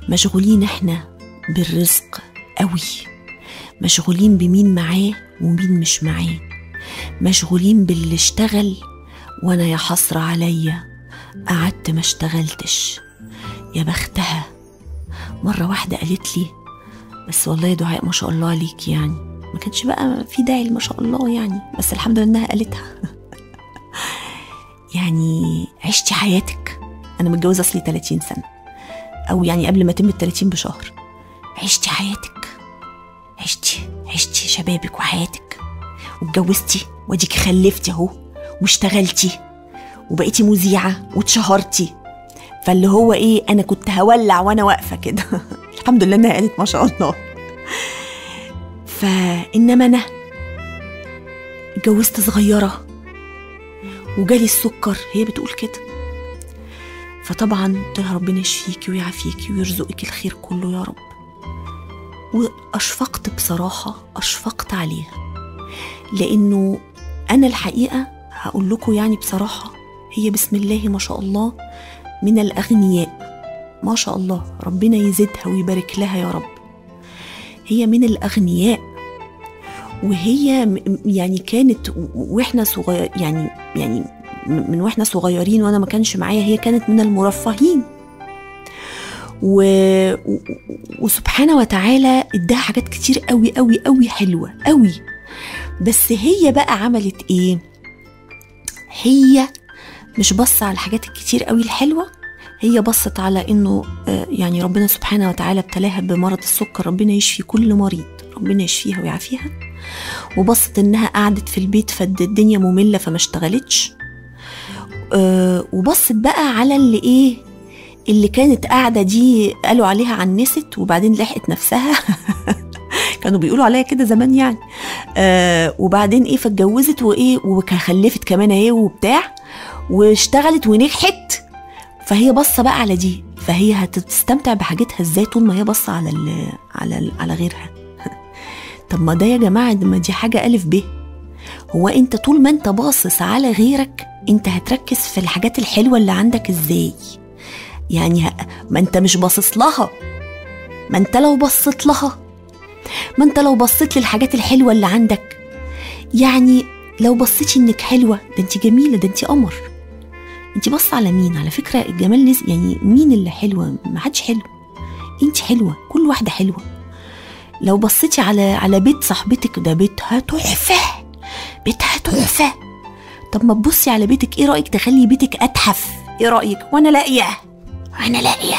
مشغولين احنا بالرزق قوي مشغولين بمين معاه ومين مش معاه مشغولين باللي اشتغل وانا يا حسرة عليا قعدت ما اشتغلتش يا بختها مرة واحدة قالت لي بس والله يا دعاء ما شاء الله عليك يعني ما كانش بقى في داعي ما شاء الله يعني بس الحمد لله انها قالتها يعني عشتي حياتك انا متجوزه اصلي 30 سنه او يعني قبل ما تم ال 30 بشهر عشتي حياتك عشتي عشتي شبابك وحياتك واتجوزتي واديكي خلفتي اهو واشتغلتي وبقيتي مذيعه واتشهرتي فاللي هو ايه انا كنت هولع وانا واقفه كده الحمد لله انها قالت ما شاء الله فانما انا اتجوزت صغيره وجالي السكر هي بتقول كده فطبعا قلت لها ربنا يشفيكي ويعافيكي ويرزقك الخير كله يا رب واشفقت بصراحه اشفقت عليها لانه انا الحقيقه هقول لكم يعني بصراحه هي بسم الله ما شاء الله من الاغنياء ما شاء الله ربنا يزيدها ويبارك لها يا رب هي من الاغنياء وهي م- يعني كانت و- واحنا صغير يعني يعني م- من واحنا صغيرين وانا ما كانش معايا هي كانت من المرفهين و... و... وسبحانه وتعالى اداها حاجات كتير قوي قوي قوي حلوه قوي بس هي بقى عملت ايه هي مش بص على الحاجات الكتير قوي الحلوه هي بصت على انه آه، يعني ربنا سبحانه وتعالى ابتلاها بمرض السكر ربنا يشفي كل مريض ربنا يشفيها ويعافيها وبصت انها قعدت في البيت فالدنيا ممله فما اشتغلتش آه، وبصت بقى على اللي ايه اللي كانت قاعده دي قالوا عليها عنست وبعدين لحقت نفسها كانوا بيقولوا عليها كده زمان يعني آه وبعدين ايه فاتجوزت وايه وخلفت كمان اهي وبتاع واشتغلت ونجحت فهي باصه بقى على دي فهي هتستمتع بحاجتها ازاي طول ما هي باصه على ال على ال على غيرها طب ما ده يا جماعه ده ما دي حاجه الف ب هو انت طول ما انت باصص على غيرك انت هتركز في الحاجات الحلوه اللي عندك ازاي يعني ه- ما انت مش باصص لها ما انت لو بصيت لها ما انت لو بصيت للحاجات الحلوه اللي عندك يعني لو بصيتي انك حلوه ده انت جميله ده انت قمر انت بص على مين على فكره الجمال نز... يعني مين اللي حلوه ما حدش حلو انت حلوه كل واحده حلوه لو بصيتي على على بيت صاحبتك ده بيتها تحفه بيتها تحفه طب ما تبصي على بيتك ايه رايك تخلي بيتك اتحف ايه رايك وانا لاقيه وانا لاقيه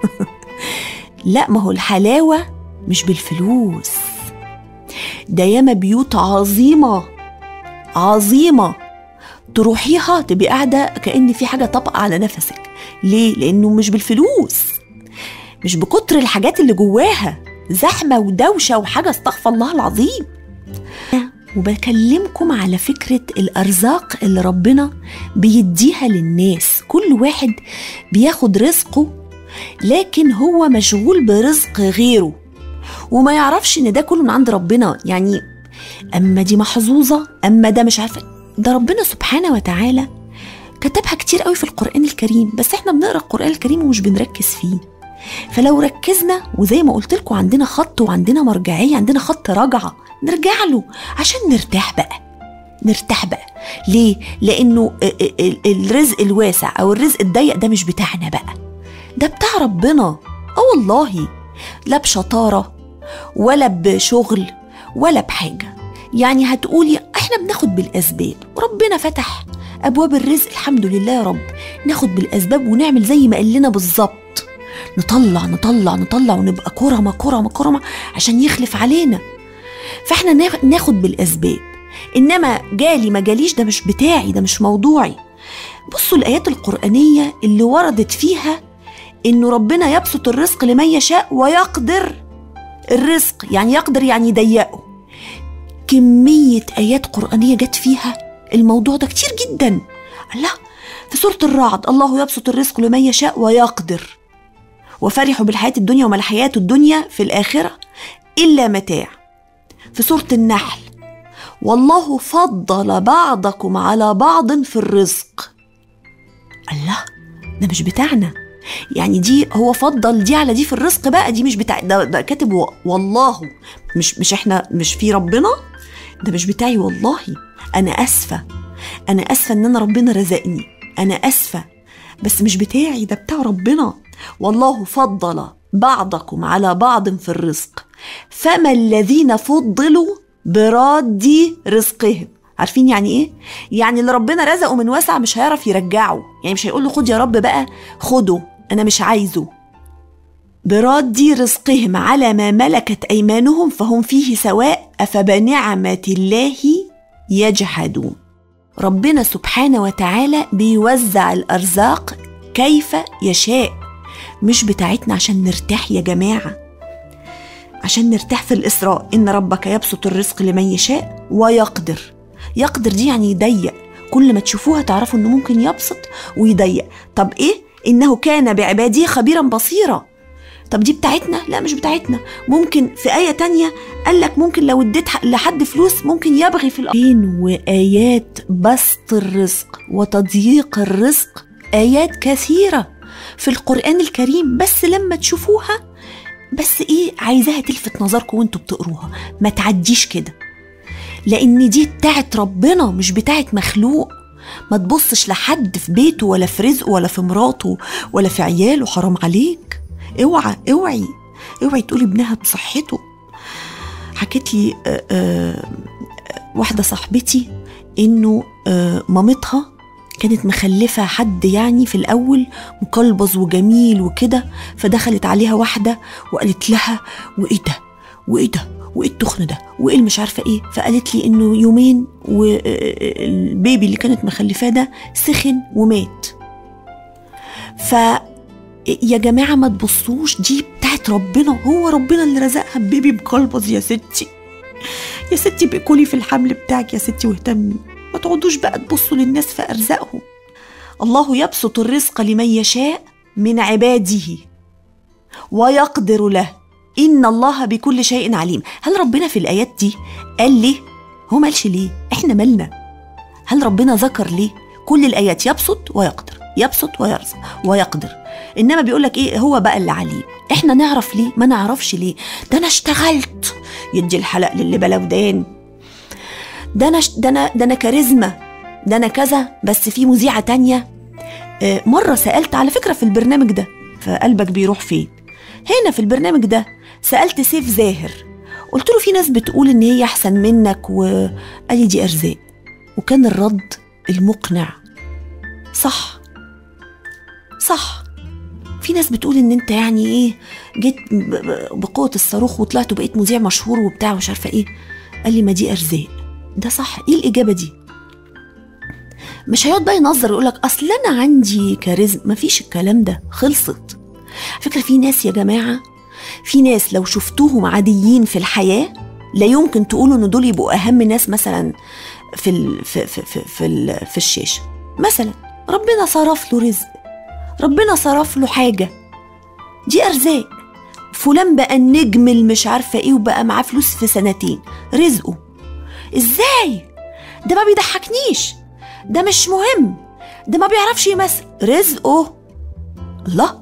لا ما هو الحلاوه مش بالفلوس ده ياما بيوت عظيمه عظيمه تروحيها تبقي قاعده كأن في حاجه طابقه على نفسك ليه لانه مش بالفلوس مش بكتر الحاجات اللي جواها زحمه ودوشه وحاجه استغفر الله العظيم وبكلمكم على فكره الارزاق اللي ربنا بيديها للناس كل واحد بياخد رزقه لكن هو مشغول برزق غيره وما يعرفش ان ده كله من عند ربنا يعني اما دي محظوظه اما ده مش عارفه ده ربنا سبحانه وتعالى كتبها كتير قوي في القران الكريم بس احنا بنقرا القران الكريم ومش بنركز فيه فلو ركزنا وزي ما قلت لكم عندنا خط وعندنا مرجعيه عندنا خط رجعه نرجع له عشان نرتاح بقى نرتاح بقى ليه لانه ال- ال- الرزق الواسع او الرزق الضيق ده مش بتاعنا بقى ده بتاع ربنا اه والله لا بشطاره ولا بشغل ولا بحاجه يعني هتقولي احنا بناخد بالاسباب وربنا فتح ابواب الرزق الحمد لله يا رب ناخد بالاسباب ونعمل زي ما قال لنا بالظبط نطلع نطلع نطلع ونبقى كرمة كرمة كرمة عشان يخلف علينا فاحنا نا- ناخد بالاسباب انما جالي ما جاليش ده مش بتاعي ده مش موضوعي بصوا الايات القرانيه اللي وردت فيها انه ربنا يبسط الرزق لمن يشاء ويقدر الرزق يعني يقدر يعني يضيقه كميه ايات قرانيه جت فيها الموضوع ده كتير جدا الله في سوره الرعد الله يبسط الرزق لمن يشاء ويقدر وفرحوا بالحياه الدنيا وما الحياه الدنيا في الاخره الا متاع في سوره النحل والله فضل بعضكم على بعض في الرزق الله ده مش بتاعنا يعني دي هو فضل دي على دي في الرزق بقى دي مش بتاع ده, ده كاتب و- والله مش مش احنا مش في ربنا ده مش بتاعي والله انا اسفه انا اسفه ان انا ربنا رزقني انا اسفه بس مش بتاعي ده بتاع ربنا والله فضل بعضكم على بعض في الرزق فما الذين فضلوا براد رزقهم عارفين يعني ايه يعني اللي ربنا رزقه من وسع مش هيعرف يرجعه يعني مش هيقول له خد يا رب بقى خده انا مش عايزه براد رزقهم على ما ملكت ايمانهم فهم فيه سواء افبنعمه الله يجحدون ربنا سبحانه وتعالى بيوزع الارزاق كيف يشاء مش بتاعتنا عشان نرتاح يا جماعه عشان نرتاح في الاسراء ان ربك يبسط الرزق لمن يشاء ويقدر يقدر دي يعني يضيق كل ما تشوفوها تعرفوا انه ممكن يبسط ويضيق طب ايه انه كان بعباده خبيرا بصيرا طب دي بتاعتنا لا مش بتاعتنا ممكن في آية تانية قال لك ممكن لو اديت لحد فلوس ممكن يبغي في الأرض وآيات بسط الرزق وتضييق الرزق آيات كثيرة في القرآن الكريم بس لما تشوفوها بس ايه عايزاها تلفت نظركم وانتوا بتقروها ما تعديش كده لان دي بتاعت ربنا مش بتاعت مخلوق ما تبصش لحد في بيته ولا في رزقه ولا في مراته ولا في عياله حرام عليك اوعى اوعي اوعي تقولي ابنها بصحته حكت لي آه، آه، واحده صاحبتي انه آه، مامتها كانت مخلفة حد يعني في الأول مقلبظ وجميل وكده فدخلت عليها واحدة وقالت لها وإيه ده وإيه ده وإيه التخن ده وإيه اللي مش عارفة إيه فقالت لي إنه يومين والبيبي اللي كانت مخلفاه ده سخن ومات ف يا جماعة ما تبصوش دي بتاعت ربنا هو ربنا اللي رزقها ببيبي مقلبظ يا ستي يا ستي بقولي في الحمل بتاعك يا ستي واهتمي ما تقعدوش بقى تبصوا للناس في أرزاقهم الله يبسط الرزق لمن يشاء من عباده ويقدر له إن الله بكل شيء عليم هل ربنا في الآيات دي قال ليه هو مالش ليه احنا مالنا هل ربنا ذكر ليه كل الآيات يبسط ويقدر يبسط ويرزق ويقدر انما بيقول لك ايه هو بقى اللي عليه احنا نعرف ليه ما نعرفش ليه ده انا اشتغلت يدي الحلق للي بلا ودان ده انا ده انا ده انا كاريزما ده انا كذا بس في مذيعه تانية آه، مره سالت على فكره في البرنامج ده فقلبك بيروح فين هنا في البرنامج ده سالت سيف زاهر قلت له في ناس بتقول ان هي احسن منك وقال لي دي ارزاق وكان الرد المقنع صح صح في ناس بتقول ان انت يعني ايه جيت ب- ب- بقوه الصاروخ وطلعت وبقيت مذيع مشهور وبتاع ومش عارفه ايه قال لي ما دي ارزاق ده صح ايه الاجابه دي مش هيقعد بقى ينظر ويقول لك اصل انا عندي كاريزما مفيش الكلام ده خلصت على فكره في ناس يا جماعه في ناس لو شفتوهم عاديين في الحياه لا يمكن تقولوا ان دول يبقوا اهم ناس مثلا في ال في في في, في, ال في الشاشه مثلا ربنا صرف له رزق ربنا صرف له حاجه دي ارزاق فلان بقى النجم اللي مش عارفه ايه وبقى معاه فلوس في سنتين رزقه ازاي ده ما بيضحكنيش ده مش مهم ده ما بيعرفش يمثل رزقه الله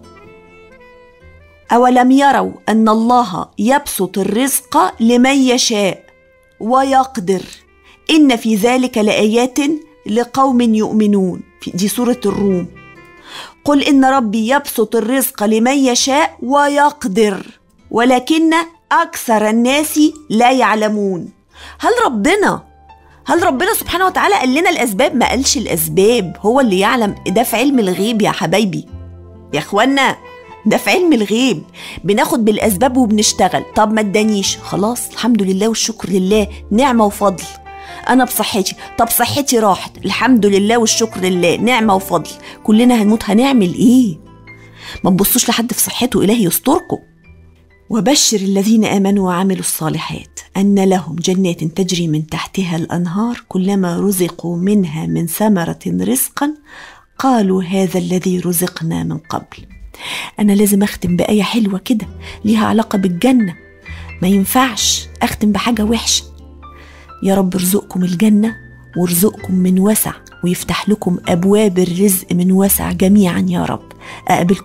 أولم يروا أن الله يبسط الرزق لمن يشاء ويقدر إن في ذلك لآيات لقوم يؤمنون في- دي سورة الروم قل إن ربي يبسط الرزق لمن يشاء ويقدر ولكن أكثر الناس لا يعلمون هل ربنا هل ربنا سبحانه وتعالى قال لنا الأسباب ما قالش الأسباب هو اللي يعلم ده في علم الغيب يا حبايبي يا اخوانا ده في علم الغيب بناخد بالاسباب وبنشتغل طب ما ادانيش خلاص الحمد لله والشكر لله نعمه وفضل انا بصحتي طب صحتي راحت الحمد لله والشكر لله نعمه وفضل كلنا هنموت هنعمل ايه ما تبصوش لحد في صحته الهي يستركم وبشر الذين امنوا وعملوا الصالحات ان لهم جنات تجري من تحتها الانهار كلما رزقوا منها من ثمره رزقا قالوا هذا الذي رزقنا من قبل انا لازم اختم بايه حلوه كده ليها علاقه بالجنه ما ينفعش اختم بحاجه وحشه يا رب ارزقكم الجنه وارزقكم من وسع ويفتح لكم ابواب الرزق من وسع جميعا يا رب اقابلكم